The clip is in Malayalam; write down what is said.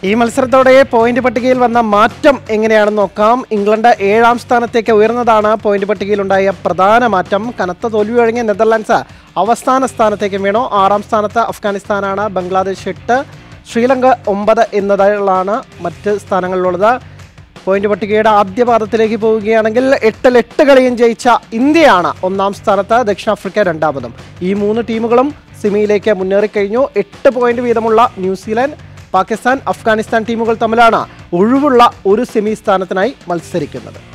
ഈ മത്സരത്തോടെ പോയിന്റ് പട്ടികയിൽ വന്ന മാറ്റം എങ്ങനെയാണെന്ന് നോക്കാം ഇംഗ്ലണ്ട് ഏഴാം സ്ഥാനത്തേക്ക് ഉയർന്നതാണ് പോയിന്റ് പട്ടികയിലുണ്ടായ പ്രധാന മാറ്റം കനത്ത തോൽവി ഒഴിഞ്ഞ നെതർലാൻഡ്സ് അവസാന സ്ഥാനത്തേക്ക് വീണു ആറാം സ്ഥാനത്ത് അഫ്ഗാനിസ്ഥാനാണ് ബംഗ്ലാദേശ് എട്ട് ശ്രീലങ്ക ഒമ്പത് എന്നതാണ് മറ്റ് സ്ഥാനങ്ങളിലുള്ളത് പോയിന്റ് പട്ടികയുടെ ആദ്യ പാദത്തിലേക്ക് പോവുകയാണെങ്കിൽ എട്ടിൽ എട്ട് കളിയും ജയിച്ച ഇന്ത്യയാണ് ഒന്നാം സ്ഥാനത്ത് ദക്ഷിണാഫ്രിക്ക രണ്ടാമതും ഈ മൂന്ന് ടീമുകളും സെമിയിലേക്ക് മുന്നേറിക്കഴിഞ്ഞു എട്ട് പോയിന്റ് വീതമുള്ള ന്യൂസിലാൻഡ് പാകിസ്ഥാൻ അഫ്ഗാനിസ്ഥാൻ ടീമുകൾ തമ്മിലാണ് ഒഴിവുള്ള ഒരു സെമി സ്ഥാനത്തിനായി മത്സരിക്കുന്നത്